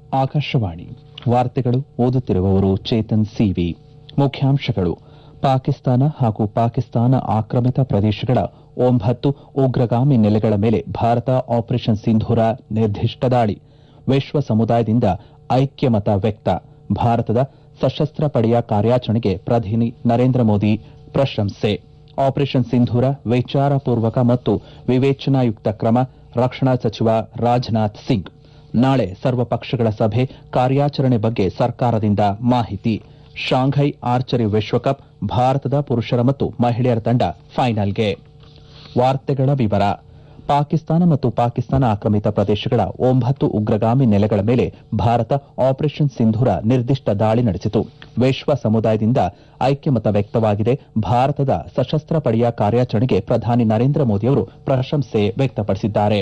ಆಕಾಶವಾಣಿ ವಾರ್ತೆಗಳು ಓದುತ್ತಿರುವವರು ಚೇತನ್ ಸಿವಿ ಮುಖ್ಯಾಂಶಗಳು ಪಾಕಿಸ್ತಾನ ಹಾಗೂ ಪಾಕಿಸ್ತಾನ ಆಕ್ರಮಿತ ಪ್ರದೇಶಗಳ ಒಂಬತ್ತು ಉಗ್ರಗಾಮಿ ನೆಲೆಗಳ ಮೇಲೆ ಭಾರತ ಆಪರೇಷನ್ ಸಿಂಧೂರ ನಿರ್ದಿಷ್ಟ ದಾಳಿ ವಿಶ್ವ ಸಮುದಾಯದಿಂದ ಐಕ್ಯಮತ ವ್ಯಕ್ತ ಭಾರತದ ಸಶಸ್ತ್ರ ಪಡೆಯ ಕಾರ್ಯಾಚರಣೆಗೆ ಪ್ರಧಾನಿ ನರೇಂದ್ರ ಮೋದಿ ಪ್ರಶಂಸೆ ಆಪರೇಷನ್ ಸಿಂಧೂರ ವಿಚಾರಪೂರ್ವಕ ಮತ್ತು ವಿವೇಚನಾಯುಕ್ತ ಕ್ರಮ ರಕ್ಷಣಾ ಸಚಿವ ರಾಜನಾಥ್ ಸಿಂಗ್ ನಾಳೆ ಸರ್ವಪಕ್ಷಗಳ ಸಭೆ ಕಾರ್ಯಾಚರಣೆ ಬಗ್ಗೆ ಸರ್ಕಾರದಿಂದ ಮಾಹಿತಿ ಶಾಂಘೈ ಆರ್ಚರಿ ವಿಶ್ವಕಪ್ ಭಾರತದ ಪುರುಷರ ಮತ್ತು ಮಹಿಳೆಯರ ತಂಡ ಫೈನಲ್ಗೆ ವಾರ್ತೆಗಳ ವಿವರ ಪಾಕಿಸ್ತಾನ ಮತ್ತು ಪಾಕಿಸ್ತಾನ ಆಕ್ರಮಿತ ಪ್ರದೇಶಗಳ ಒಂಬತ್ತು ಉಗ್ರಗಾಮಿ ನೆಲೆಗಳ ಮೇಲೆ ಭಾರತ ಆಪರೇಷನ್ ಸಿಂಧೂರ ನಿರ್ದಿಷ್ಟ ದಾಳಿ ನಡೆಸಿತು ವಿಶ್ವ ಸಮುದಾಯದಿಂದ ಐಕ್ಯಮತ ವ್ಯಕ್ತವಾಗಿದೆ ಭಾರತದ ಸಶಸ್ತ್ರ ಪಡೆಯ ಕಾರ್ಯಾಚರಣೆಗೆ ಪ್ರಧಾನಿ ನರೇಂದ್ರ ಮೋದಿಯವರು ಪ್ರಶಂಸೆ ವ್ಯಕ್ತಪಡಿಸಿದ್ದಾರೆ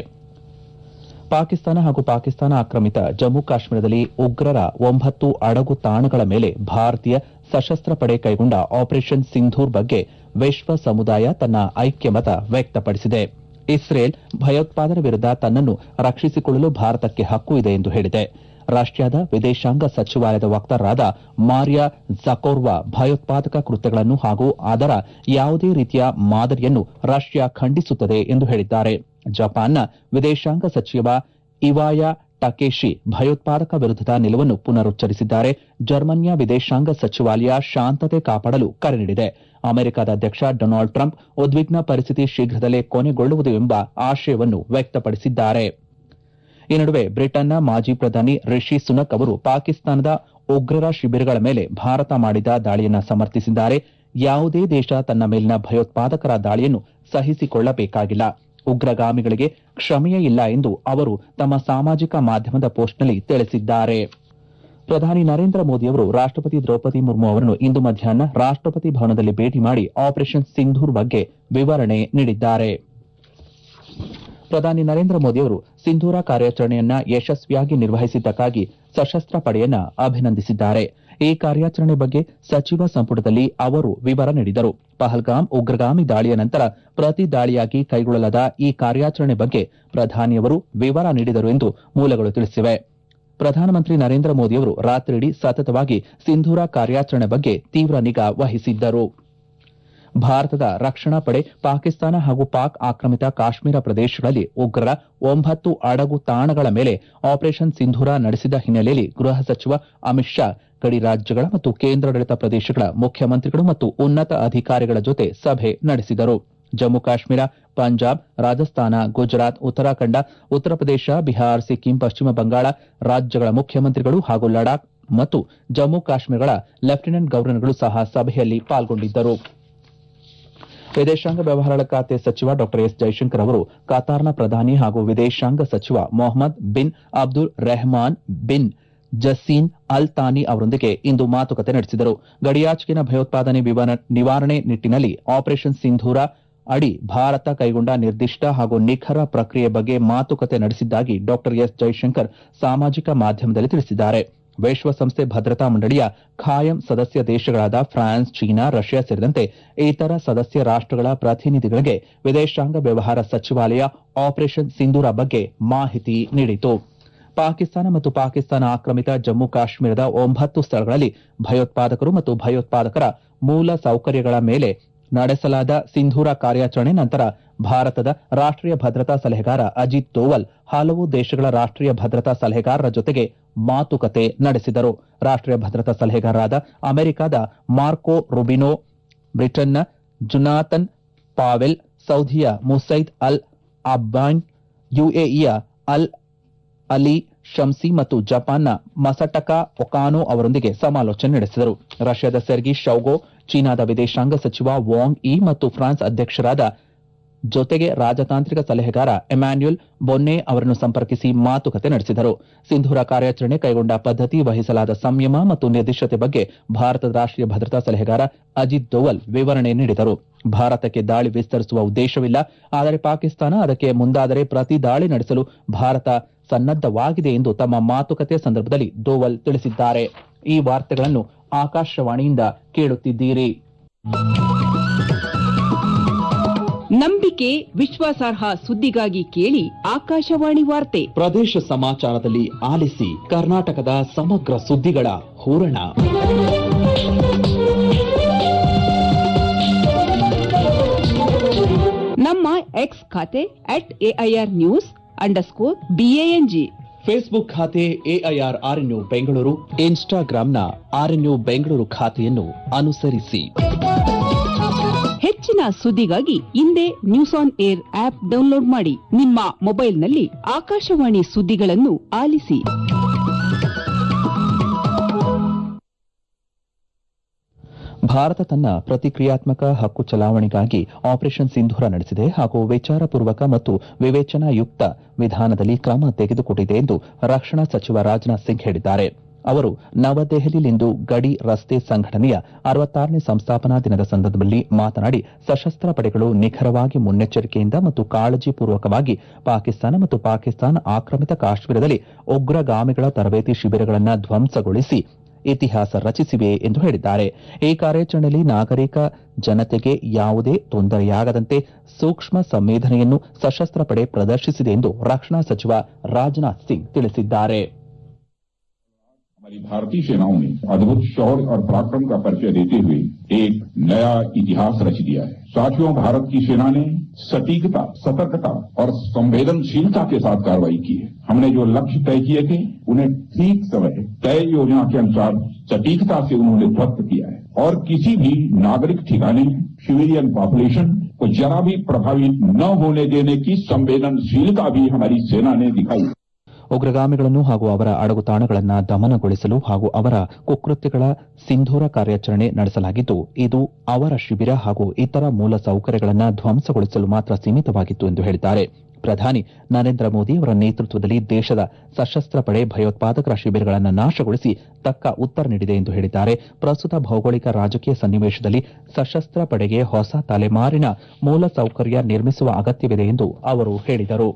ಪಾಕಿಸ್ತಾನ ಹಾಗೂ ಪಾಕಿಸ್ತಾನ ಆಕ್ರಮಿತ ಜಮ್ಮು ಕಾಶ್ಮೀರದಲ್ಲಿ ಉಗ್ರರ ಒಂಬತ್ತು ಅಡಗು ತಾಣಗಳ ಮೇಲೆ ಭಾರತೀಯ ಸಶಸ್ತ್ರ ಪಡೆ ಕೈಗೊಂಡ ಆಪರೇಷನ್ ಸಿಂಧೂರ್ ಬಗ್ಗೆ ವಿಶ್ವ ಸಮುದಾಯ ತನ್ನ ಐಕ್ಯಮತ ವ್ಯಕ್ತಪಡಿಸಿದೆ ಇಸ್ರೇಲ್ ಭಯೋತ್ಪಾದನೆ ವಿರುದ್ದ ತನ್ನನ್ನು ರಕ್ಷಿಸಿಕೊಳ್ಳಲು ಭಾರತಕ್ಕೆ ಹಕ್ಕು ಇದೆ ಎಂದು ಹೇಳಿದೆ ರಷ್ಯಾದ ವಿದೇಶಾಂಗ ಸಚಿವಾಲಯದ ವಕ್ತಾರರಾದ ಮಾರಿಯಾ ಜಕೋರ್ವಾ ಭಯೋತ್ಪಾದಕ ಕೃತ್ಯಗಳನ್ನು ಹಾಗೂ ಅದರ ಯಾವುದೇ ರೀತಿಯ ಮಾದರಿಯನ್ನು ರಷ್ಯಾ ಖಂಡಿಸುತ್ತದೆ ಎಂದು ಹೇಳಿದ್ದಾರೆ ಜಪಾನ್ನ ವಿದೇಶಾಂಗ ಸಚಿವ ಇವಾಯಾ ಟಕೇಶಿ ಭಯೋತ್ಪಾದಕ ವಿರುದ್ದದ ನಿಲುವನ್ನು ಪುನರುಚ್ಚರಿಸಿದ್ದಾರೆ ಜರ್ಮನಿಯ ವಿದೇಶಾಂಗ ಸಚಿವಾಲಯ ಶಾಂತತೆ ಕಾಪಾಡಲು ಕರೆ ನೀಡಿದೆ ಅಮೆರಿಕದ ಅಧ್ಯಕ್ಷ ಡೊನಾಲ್ಡ್ ಟ್ರಂಪ್ ಉದ್ವಿಗ್ನ ಪರಿಸ್ಥಿತಿ ಶೀಘ್ರದಲ್ಲೇ ಕೊನೆಗೊಳ್ಳುವುದು ಎಂಬ ಆಶಯವನ್ನು ವ್ಯಕ್ತಪಡಿಸಿದ್ದಾರೆ ಈ ನಡುವೆ ಬ್ರಿಟನ್ನ ಮಾಜಿ ಪ್ರಧಾನಿ ರಿಷಿ ಸುನಕ್ ಅವರು ಪಾಕಿಸ್ತಾನದ ಉಗ್ರರ ಶಿಬಿರಗಳ ಮೇಲೆ ಭಾರತ ಮಾಡಿದ ದಾಳಿಯನ್ನು ಸಮರ್ಥಿಸಿದ್ದಾರೆ ಯಾವುದೇ ದೇಶ ತನ್ನ ಮೇಲಿನ ಭಯೋತ್ಪಾದಕರ ದಾಳಿಯನ್ನು ಸಹಿಸಿಕೊಳ್ಳಬೇಕಾಗಿಲ್ಲ ಉಗ್ರಗಾಮಿಗಳಿಗೆ ಕ್ಷಮೆಯೇ ಇಲ್ಲ ಎಂದು ಅವರು ತಮ್ಮ ಸಾಮಾಜಿಕ ಮಾಧ್ಯಮದ ಪೋಸ್ಟ್ನಲ್ಲಿ ತಿಳಿಸಿದ್ದಾರೆ ಪ್ರಧಾನಿ ನರೇಂದ್ರ ಮೋದಿಯವರು ರಾಷ್ಟಪತಿ ದ್ರೌಪದಿ ಮುರ್ಮು ಅವರನ್ನು ಇಂದು ಮಧ್ಯಾಹ್ನ ರಾಷ್ಟಪತಿ ಭವನದಲ್ಲಿ ಭೇಟಿ ಮಾಡಿ ಆಪರೇಷನ್ ಸಿಂಧೂರ್ ಬಗ್ಗೆ ವಿವರಣೆ ನೀಡಿದ್ದಾರೆ ಪ್ರಧಾನಿ ನರೇಂದ್ರ ಮೋದಿಯವರು ಸಿಂಧೂರ ಕಾರ್ಯಾಚರಣೆಯನ್ನ ಯಶಸ್ವಿಯಾಗಿ ನಿರ್ವಹಿಸಿದ್ದಕ್ಕಾಗಿ ಸಶಸ್ತ್ರ ಪಡೆಯನ್ನ ಅಭಿನಂದಿಸಿದ್ದಾರೆ ಈ ಕಾರ್ಯಾಚರಣೆ ಬಗ್ಗೆ ಸಚಿವ ಸಂಪುಟದಲ್ಲಿ ಅವರು ವಿವರ ನೀಡಿದರು ಪಹಲ್ಗಾಮ್ ಉಗ್ರಗಾಮಿ ದಾಳಿಯ ನಂತರ ಪ್ರತಿ ದಾಳಿಯಾಗಿ ಕೈಗೊಳ್ಳಲಾದ ಈ ಕಾರ್ಯಾಚರಣೆ ಬಗ್ಗೆ ಪ್ರಧಾನಿಯವರು ವಿವರ ನೀಡಿದರು ಎಂದು ಮೂಲಗಳು ತಿಳಿಸಿವೆ ಪ್ರಧಾನಮಂತ್ರಿ ನರೇಂದ್ರ ಮೋದಿಯವರು ರಾತ್ರಿಯಿಡೀ ಸತತವಾಗಿ ಸಿಂಧೂರ ಕಾರ್ಯಾಚರಣೆ ಬಗ್ಗೆ ತೀವ್ರ ನಿಗಾ ವಹಿಸಿದ್ದರು ಭಾರತದ ರಕ್ಷಣಾ ಪಡೆ ಪಾಕಿಸ್ತಾನ ಹಾಗೂ ಪಾಕ್ ಆಕ್ರಮಿತ ಕಾಶ್ಮೀರ ಪ್ರದೇಶಗಳಲ್ಲಿ ಉಗ್ರರ ಒಂಬತ್ತು ಅಡಗು ತಾಣಗಳ ಮೇಲೆ ಆಪರೇಷನ್ ಸಿಂಧೂರ ನಡೆಸಿದ ಹಿನ್ನೆಲೆಯಲ್ಲಿ ಗೃಹ ಸಚಿವ ಅಮಿತ್ ಶಾ ಗಡಿ ರಾಜ್ಯಗಳ ಮತ್ತು ಕೇಂದ್ರಾಡಳಿತ ಪ್ರದೇಶಗಳ ಮುಖ್ಯಮಂತ್ರಿಗಳು ಮತ್ತು ಉನ್ನತ ಅಧಿಕಾರಿಗಳ ಜೊತೆ ಸಭೆ ನಡೆಸಿದರು ಜಮ್ಮು ಕಾಶ್ಮೀರ ಪಂಜಾಬ್ ರಾಜಸ್ಥಾನ ಗುಜರಾತ್ ಉತ್ತರಾಖಂಡ ಉತ್ತರ ಪ್ರದೇಶ ಬಿಹಾರ್ ಸಿಕ್ಕಿಂ ಪಶ್ಚಿಮ ಬಂಗಾಳ ರಾಜ್ಯಗಳ ಮುಖ್ಯಮಂತ್ರಿಗಳು ಹಾಗೂ ಲಡಾಖ್ ಮತ್ತು ಜಮ್ಮು ಕಾಶ್ಮೀರಗಳ ಲೆಫ್ಟಿನೆಂಟ್ ಗವರ್ನರ್ಗಳು ಸಹ ಸಭೆಯಲ್ಲಿ ಪಾಲ್ಗೊಂಡಿದ್ದರು ವಿದೇಶಾಂಗ ವ್ಯವಹಾರಗಳ ಖಾತೆ ಸಚಿವ ಡಾ ಎಸ್ ಜೈಶಂಕರ್ ಅವರು ಕತಾರ್ನ ಪ್ರಧಾನಿ ಹಾಗೂ ವಿದೇಶಾಂಗ ಸಚಿವ Mohammed bin Abdul Rahman bin Jassim Al Thani ಅವರೊಂದಿಗೆ ಇಂದು ಮಾತುಕತೆ ನಡೆಸಿದರು ಗಡಿಯಾಚೆಗಿನ ಭಯೋತ್ಪಾದನೆ ನಿವಾರಣೆ ನಿಟ್ಟಿನಲ್ಲಿ ಆಪರೇಷನ್ ಸಿಂಧೂರ ಅಡಿ ಭಾರತ ಕೈಗೊಂಡ ನಿರ್ದಿಷ್ಟ ಹಾಗೂ ನಿಖರ ಪ್ರಕ್ರಿಯೆ ಬಗ್ಗೆ ಮಾತುಕತೆ ನಡೆಸಿದ್ದಾಗಿ ಡಾ ಎಸ್ ಜೈಶಂಕರ್ ಸಾಮಾಜಿಕ ಮಾಧ್ಯಮದಲ್ಲಿ ತಿಳಿಸಿದ್ದಾರೆ ವಿಶ್ವಸಂಸ್ಥೆ ಭದ್ರತಾ ಮಂಡಳಿಯ ಖಾಯಂ ಸದಸ್ಯ ದೇಶಗಳಾದ ಫ್ರಾನ್ಸ್ ಚೀನಾ ರಷ್ಯಾ ಸೇರಿದಂತೆ ಇತರ ಸದಸ್ಯ ರಾಷ್ಟಗಳ ಪ್ರತಿನಿಧಿಗಳಿಗೆ ವಿದೇಶಾಂಗ ವ್ಯವಹಾರ ಸಚಿವಾಲಯ ಆಪರೇಷನ್ ಸಿಂಧೂರ ಬಗ್ಗೆ ಮಾಹಿತಿ ನೀಡಿತು ಪಾಕಿಸ್ತಾನ ಮತ್ತು ಪಾಕಿಸ್ತಾನ ಆಕ್ರಮಿತ ಜಮ್ಮು ಕಾಶ್ಮೀರದ ಒಂಬತ್ತು ಸ್ಥಳಗಳಲ್ಲಿ ಭಯೋತ್ಪಾದಕರು ಮತ್ತು ಭಯೋತ್ಪಾದಕರ ಮೂಲ ಸೌಕರ್ಯಗಳ ಮೇಲೆ ನಡೆಸಲಾದ ಸಿಂಧೂರ ಕಾರ್ಯಾಚರಣೆ ನಂತರ ಭಾರತದ ರಾಷ್ಟೀಯ ಭದ್ರತಾ ಸಲಹೆಗಾರ ಅಜಿತ್ ದೋವಲ್ ಹಲವು ದೇಶಗಳ ರಾಷ್ಟೀಯ ಭದ್ರತಾ ಸಲಹೆಗಾರರ ಜೊತೆಗೆ ಮಾತುಕತೆ ನಡೆಸಿದರು ರಾಷ್ಟೀಯ ಭದ್ರತಾ ಸಲಹೆಗಾರರಾದ ಅಮೆರಿಕದ ಮಾರ್ಕೋ ರುಬಿನೋ ಬ್ರಿಟನ್ನ ಜುನಾಥನ್ ಪಾವೆಲ್ ಸೌದಿಯ ಮುಸೈದ್ ಅಲ್ ಅಬ್ಬಾನ್ ಯುಎಇಯ ಅಲ್ ಅಲಿ ಶಂಸಿ ಮತ್ತು ಜಪಾನ್ನ ಮಸಟಕಾ ಒಕಾನೋ ಅವರೊಂದಿಗೆ ಸಮಾಲೋಚನೆ ನಡೆಸಿದರು ರಷ್ಯಾದ ಸೆರ್ಗಿ ಶೌಗೋ ಚೀನಾದ ವಿದೇಶಾಂಗ ಸಚಿವ ವಾಂಗ್ ಇ ಮತ್ತು ಫ್ರಾನ್ಸ್ ಅಧ್ಯಕ್ಷರಾದ ಜೊತೆಗೆ ರಾಜತಾಂತ್ರಿಕ ಸಲಹೆಗಾರ ಎಮ್ಯಾನ್ಯುಯಲ್ ಬೊನ್ನೆ ಅವರನ್ನು ಸಂಪರ್ಕಿಸಿ ಮಾತುಕತೆ ನಡೆಸಿದರು ಸಿಂಧೂರ ಕಾರ್ಯಾಚರಣೆ ಕೈಗೊಂಡ ಪದ್ದತಿ ವಹಿಸಲಾದ ಸಂಯಮ ಮತ್ತು ನಿರ್ದಿಷ್ಟತೆ ಬಗ್ಗೆ ಭಾರತದ ರಾಷ್ಟೀಯ ಭದ್ರತಾ ಸಲಹೆಗಾರ ಅಜಿತ್ ದೋವಲ್ ವಿವರಣೆ ನೀಡಿದರು ಭಾರತಕ್ಕೆ ದಾಳಿ ವಿಸ್ತರಿಸುವ ಉದ್ದೇಶವಿಲ್ಲ ಆದರೆ ಪಾಕಿಸ್ತಾನ ಅದಕ್ಕೆ ಮುಂದಾದರೆ ಪ್ರತಿ ದಾಳಿ ನಡೆಸಲು ಭಾರತ ಸನ್ನದ್ದವಾಗಿದೆ ಎಂದು ತಮ್ಮ ಮಾತುಕತೆ ಸಂದರ್ಭದಲ್ಲಿ ದೋವಲ್ ತಿಳಿಸಿದ್ದಾರೆ ಈ ವಾರ್ತೆಗಳನ್ನು ಆಕಾಶವಾಣಿಯಿಂದ ಕೇಳುತ್ತಿದ್ದೀರಿ ನಂಬಿಕೆ ವಿಶ್ವಾಸಾರ್ಹ ಸುದ್ದಿಗಾಗಿ ಕೇಳಿ ಆಕಾಶವಾಣಿ ವಾರ್ತೆ ಪ್ರದೇಶ ಸಮಾಚಾರದಲ್ಲಿ ಆಲಿಸಿ ಕರ್ನಾಟಕದ ಸಮಗ್ರ ಸುದ್ದಿಗಳ ಹೂರಣ ನಮ್ಮ ಎಕ್ಸ್ ಖಾತೆ at AIR news underscore BANG Facebook ಖಾತೆ ಎಐಆರ್ ಆರ್ಎನ್ಯು ಬೆಂಗಳೂರು ಇನ್ಸ್ಟಾಗ್ರಾಂನ ಆರ್ಎನ್ಯು ಬೆಂಗಳೂರು ಖಾತೆಯನ್ನು ಅನುಸರಿಸಿ ಹೆಚ್ಚಿನ ಸುದ್ದಿಗಾಗಿ ಹಿಂದೆ news on air app download ಮಾಡಿ ನಿಮ್ಮ ಮೊಬೈಲ್ನಲ್ಲಿ ಆಕಾಶವಾಣಿ ಸುದ್ದಿಗಳನ್ನು ಆಲಿಸಿ ಭಾರತ ತನ್ನ ಪ್ರತಿಕ್ರಿಯಾತ್ಮಕ ಹಕ್ಕು ಚಲಾವಣೆಗಾಗಿ ಆಪರೇಷನ್ ಸಿಂಧೂರ ನಡೆಸಿದೆ ಹಾಗೂ ವಿಚಾರಪೂರ್ವಕ ಮತ್ತು ವಿವೇಚನಾಯುಕ್ತ ವಿಧಾನದಲ್ಲಿ ಕ್ರಮ ತೆಗೆದುಕೊಂಡಿದೆ ಎಂದು ರಕ್ಷಣಾ ಸಚಿವ ರಾಜನಾಥ್ ಸಿಂಗ್ ಹೇಳಿದ್ದಾರೆ ಅವರು ನವದೆಹಲಿಯಲ್ಲಿಂದು ಗಡಿ ರಸ್ತೆ ಸಂಘಟನೆಯ ಅರವತ್ತಾರನೇ ಸಂಸ್ಥಾಪನಾ ದಿನದ ಸಂದರ್ಭದಲ್ಲಿ ಮಾತನಾಡಿ ಸಶಸ್ತ್ರ ಪಡೆಗಳು ನಿಖರವಾಗಿ ಮುನ್ನೆಚ್ಚರಿಕೆಯಿಂದ ಮತ್ತು ಕಾಳಜಿಪೂರ್ವಕವಾಗಿ ಪಾಕಿಸ್ತಾನ ಮತ್ತು ಪಾಕಿಸ್ತಾನ ಆಕ್ರಮಿತ ಕಾಶ್ಮೀರದಲ್ಲಿ ಉಗ್ರಗಾಮಿಗಳ ತರಬೇತಿ ಶಿಬಿರಗಳನ್ನು ಧ್ವಂಸಗೊಳಿಸಿ ಇತಿಹಾಸ ರಚಿಸಿವೆ ಎಂದು ಹೇಳಿದ್ದಾರೆ ಈ ಕಾರ್ಯಾಚರಣೆಯಲ್ಲಿ ನಾಗರಿಕ ಜನತೆಗೆ ಯಾವುದೇ ತೊಂದರೆಯಾಗದಂತೆ ಸೂಕ್ಷ್ಮ ಸಂವೇದನೆಯನ್ನು ಸಶಸ್ತ್ರ ಪಡೆ ಪ್ರದರ್ಶಿಸಿದೆ ಎಂದು ರಕ್ಷಣಾ ಸಚಿವ ರಾಜನಾಥ್ ಸಿಂಗ್ ತಿಳಿಸಿದ್ದಾರೆ हमारी भारतीय सेनाओं ने अद्भुत शौर्य और पराक्रम का परिचय देते हुए एक नया इतिहास रच दिया है साथियों भारत की सेना ने सटीकता सतर्कता और संवेदनशीलता के साथ कार्रवाई की है हमने जो लक्ष्य तय किए थे उन्हें ठीक समय तय योजना के अनुसार सटीकता से उन्होंने ध्वस्त किया है और किसी भी नागरिक ठिकाने सिविलियन पॉपुलेशन को जरा भी प्रभावित न होने देने की संवेदनशीलता भी हमारी सेना ने दिखाई ಉಗ್ರಗಾಮಿಗಳನ್ನು ಹಾಗೂ ಅವರ ಅಡಗುತಾಣಗಳನ್ನು ದಮನಗೊಳಿಸಲು ಹಾಗೂ ಅವರ ಕುಕೃತ್ಯಗಳ ಸಿಂಧೂರ ಕಾರ್ಯಾಚರಣೆ ನಡೆಸಲಾಗಿದ್ದು ಇದು ಅವರ ಶಿಬಿರ ಹಾಗೂ ಇತರ ಮೂಲ ಸೌಕರ್ಯಗಳನ್ನು ಧ್ವಂಸಗೊಳಿಸಲು ಮಾತ್ರ ಸೀಮಿತವಾಗಿತ್ತು ಎಂದು ಹೇಳಿದ್ದಾರೆ ಪ್ರಧಾನಿ ನರೇಂದ್ರ ಮೋದಿ ಅವರ ನೇತೃತ್ವದಲ್ಲಿ ದೇಶದ ಸಶಸ್ತ್ರ ಪಡೆ ಭಯೋತ್ಪಾದಕರ ಶಿಬಿರಗಳನ್ನು ನಾಶಗೊಳಿಸಿ ತಕ್ಕ ಉತ್ತರ ನೀಡಿದೆ ಎಂದು ಹೇಳಿದ್ದಾರೆ ಪ್ರಸ್ತುತ ಭೌಗೋಳಿಕ ರಾಜಕೀಯ ಸನ್ನಿವೇಶದಲ್ಲಿ ಸಶಸ್ತ್ರ ಪಡೆಗೆ ಹೊಸ ತಲೆಮಾರಿನ ಮೂಲಸೌಕರ್ಯ ನಿರ್ಮಿಸುವ ಅಗತ್ಯವಿದೆ ಎಂದು ಅವರು ಹೇಳಿದರು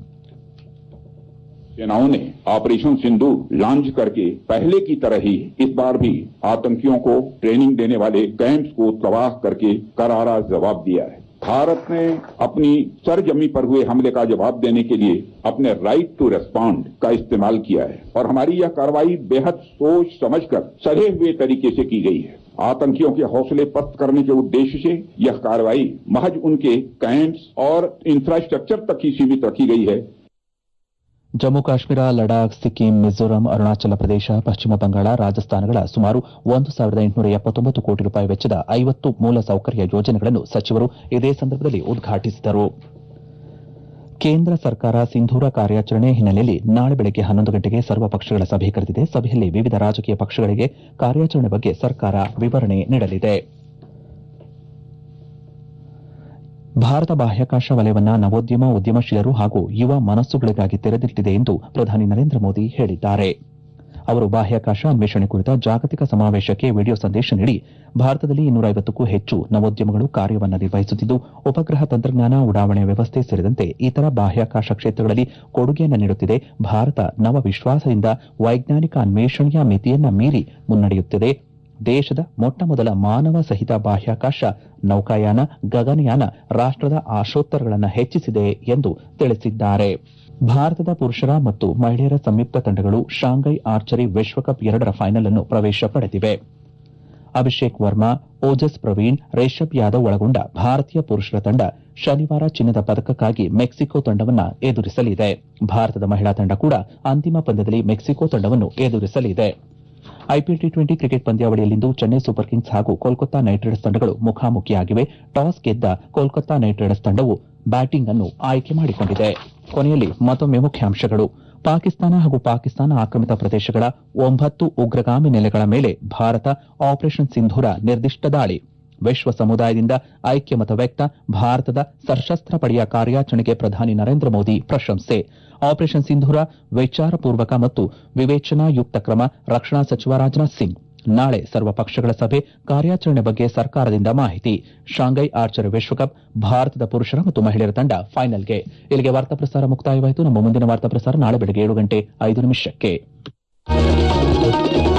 सेनाओं ने ऑपरेशन सिंधु लॉन्च करके पहले की तरह ही इस बार भी आतंकियों को ट्रेनिंग देने वाले कैंप्स को तबाह करके करारा जवाब दिया है भारत ने अपनी सरजमी पर हुए हमले का जवाब देने के लिए अपने राइट टू रेस्पॉन्ड का इस्तेमाल किया है और हमारी यह कार्रवाई बेहद सोच समझकर सधे हुए तरीके से की गई है आतंकियों के हौसले पस्त करने के उद्देश्य से यह कार्रवाई महज उनके कैंप्स और इंफ्रास्ट्रक्चर तक ही सीमित रखी गई है ಜಮ್ಮು ಕಾಶ್ಮೀರ ಲಡಾಖ್ ಸಿಕ್ಕಿಂ ಮಿಜೋರಾಂ ಅರುಣಾಚಲ ಪ್ರದೇಶ ಪಶ್ಚಿಮ ಬಂಗಾಳ ರಾಜಸ್ಥಾನಗಳ ಸುಮಾರು ಒಂದು ಸಾವಿರದ ಎಂಟುನೂರ ಎಪ್ಪತ್ತೊಂಬತ್ತು ಕೋಟಿ ರೂಪಾಯಿ ವೆಚ್ಚದ ಐವತ್ತು ಮೂಲಸೌಕರ್ಯ ಯೋಜನೆಗಳನ್ನು ಸಚಿವರು ಇದೇ ಸಂದರ್ಭದಲ್ಲಿ ಉದ್ಘಾಟಿಸಿದರು ಕೇಂದ್ರ ಸರ್ಕಾರ ಸಿಂಧೂರ ಕಾರ್ಯಾಚರಣೆ ಹಿನ್ನೆಲೆಯಲ್ಲಿ ನಾಳೆ ಬೆಳಗ್ಗೆ ಹನ್ನೊಂದು ಗಂಟೆಗೆ ಸರ್ವ ಪಕ್ಷಗಳ ಸಭೆ ಕರೆದಿದೆ ಸಭೆಯಲ್ಲಿ ವಿವಿಧ ರಾಜಕೀಯ ಪಕ್ಷಗಳಿಗೆ ಕಾರ್ಯಾಚರಣೆ ಬಗ್ಗೆ ಸರ್ಕಾರ ವಿವರಣೆ ನೀಡಲಿದೆ ಭಾರತ ಬಾಹ್ಯಾಕಾಶ ವಲಯವನ್ನ ನವೋದ್ಯಮ ಉದ್ಯಮಶೀಲರು ಹಾಗೂ ಯುವ ಮನಸ್ಸುಗಳಿಗಾಗಿ ತೆರೆದಿಟ್ಟಿದೆ ಎಂದು ಪ್ರಧಾನಿ ನರೇಂದ್ರ ಮೋದಿ ಹೇಳಿದ್ದಾರೆ ಅವರು ಬಾಹ್ಯಾಕಾಶ ಅನ್ವೇಷಣೆ ಕುರಿತ ಜಾಗತಿಕ ಸಮಾವೇಶಕ್ಕೆ ವಿಡಿಯೋ ಸಂದೇಶ ನೀಡಿ ಭಾರತದಲ್ಲಿ ಇನ್ನೂರ ಐವತ್ತಕ್ಕೂ ಹೆಚ್ಚು ನವೋದ್ಯಮಗಳು ಕಾರ್ಯವನ್ನು ನಿರ್ವಹಿಸುತ್ತಿದ್ದು ಉಪಗ್ರಹ ತಂತ್ರಜ್ಞಾನ ಉಡಾವಣೆ ವ್ಯವಸ್ಥೆ ಸೇರಿದಂತೆ ಇತರ ಬಾಹ್ಯಾಕಾಶ ಕ್ಷೇತ್ರಗಳಲ್ಲಿ ಕೊಡುಗೆಯನ್ನು ನೀಡುತ್ತಿದೆ ಭಾರತ ನವ ವಿಶ್ವಾಸದಿಂದ ವೈಜ್ಞಾನಿಕ ಅನ್ವೇಷಣೆಯ ಮಿತಿಯನ್ನ ಮೀರಿ ಮುನ್ನಡೆಯುತ್ತಿದೆ ದೇಶದ ಮೊಟ್ಟಮೊದಲ ಮಾನವ ಸಹಿತ ಬಾಹ್ಯಾಕಾಶ ನೌಕಾಯಾನ ಗಗನಯಾನ ರಾಷ್ಟದ ಆಶೋತ್ತರಗಳನ್ನು ಹೆಚ್ಚಿಸಿದೆ ಎಂದು ತಿಳಿಸಿದ್ದಾರೆ ಭಾರತದ ಪುರುಷರ ಮತ್ತು ಮಹಿಳೆಯರ ಸಂಯುಕ್ತ ತಂಡಗಳು ಶಾಂಘೈ ಆರ್ಚರಿ ವಿಶ್ವಕಪ್ ಎರಡರ ಫೈನಲ್ ಅನ್ನು ಪ್ರವೇಶ ಪಡೆದಿವೆ ಅಭಿಷೇಕ್ ವರ್ಮಾ ಓಜಸ್ ಪ್ರವೀಣ್ ರೇಷಬ್ ಯಾದವ್ ಒಳಗೊಂಡ ಭಾರತೀಯ ಪುರುಷರ ತಂಡ ಶನಿವಾರ ಚಿನ್ನದ ಪದಕಕ್ಕಾಗಿ ಮೆಕ್ಸಿಕೋ ತಂಡವನ್ನು ಎದುರಿಸಲಿದೆ ಭಾರತದ ಮಹಿಳಾ ತಂಡ ಕೂಡ ಅಂತಿಮ ಪಂದ್ಯದಲ್ಲಿ ಮೆಕ್ಸಿಕೋ ತಂಡವನ್ನು ಎದುರಿಸಲಿದೆ ಐಪಿಎಲ್ ಟಿ ಟ್ವೆಂಟಿ ಕ್ರಿಕೆಟ್ ಪಂದ್ಯಾವಳಿಯಲ್ಲಿಂದು ಚೆನ್ನೈ ಸೂಪರ್ ಕಿಂಗ್ಸ್ ಹಾಗೂ ಕೋಲ್ಕತ್ತಾ ನೈಟ್ ರೈಡರ್ಸ್ ತಂಡಗಳು ಮುಖಾಮುಖಿಯಾಗಿವೆ ಟಾಸ್ ಗೆದ್ದ ಕೋಲ್ಕತ್ತಾ ನೈಟ್ ರೈಡರ್ಸ್ ತಂಡವು ಬ್ಯಾಟಿಂಗ್ ಅನ್ನು ಆಯ್ಕೆ ಮಾಡಿಕೊಂಡಿದೆ ಕೊನೆಯಲ್ಲಿ ಮತ್ತೊಮ್ಮೆ ಮುಖ್ಯಾಂಶಗಳು ಪಾಕಿಸ್ತಾನ ಹಾಗೂ ಪಾಕಿಸ್ತಾನ ಆಕ್ರಮಿತ ಪ್ರದೇಶಗಳ ಒಂಬತ್ತು ಉಗ್ರಗಾಮಿ ನೆಲೆಗಳ ಮೇಲೆ ಭಾರತ ಆಪರೇಷನ್ ಸಿಂಧೂರ ನಿರ್ದಿಷ್ಟ ದಾಳಿ ವಿಶ್ವ ಸಮುದಾಯದಿಂದ ಐಕ್ಯಮತ ವ್ಯಕ್ತ ಭಾರತದ ಸಶಸ್ತ್ರ ಪಡೆಯ ಕಾರ್ಯಾಚರಣೆಗೆ ಪ್ರಧಾನಿ ನರೇಂದ್ರ ಮೋದಿ ಪ್ರಶಂಸೆ ಆಪರೇಷನ್ ಸಿಂಧೂರ ವಿಚಾರಪೂರ್ವಕ ಮತ್ತು ವಿವೇಚನಾಯುಕ್ತ ಕ್ರಮ ರಕ್ಷಣಾ ಸಚಿವ ರಾಜನಾಥ್ ಸಿಂಗ್ ನಾಳೆ ಸರ್ವ ಪಕ್ಷಗಳ ಸಭೆ ಕಾರ್ಯಾಚರಣೆ ಬಗ್ಗೆ ಸರ್ಕಾರದಿಂದ ಮಾಹಿತಿ ಶಾಂಘೈ ಆರ್ಚರಿ ವಿಶ್ವಕಪ್ ಭಾರತದ ಪುರುಷರ ಮತ್ತು ಮಹಿಳೆಯರ ತಂಡ ಫೈನಲ್ಗೆ ಇಲ್ಲಿಗೆ ವಾರ್ತಾ ಪ್ರಸಾರ ಮುಕ್ತಾಯವಾಯಿತು ನಮ್ಮ ಮುಂದಿನ ವಾರ್ತಾ ಪ್ರಸಾರ ನಾಳೆ ಬೆಳಗ್ಗೆ ಏಳು ಗಂಟೆ ಐದು ನಿಮಿಷಕ್ಕೆ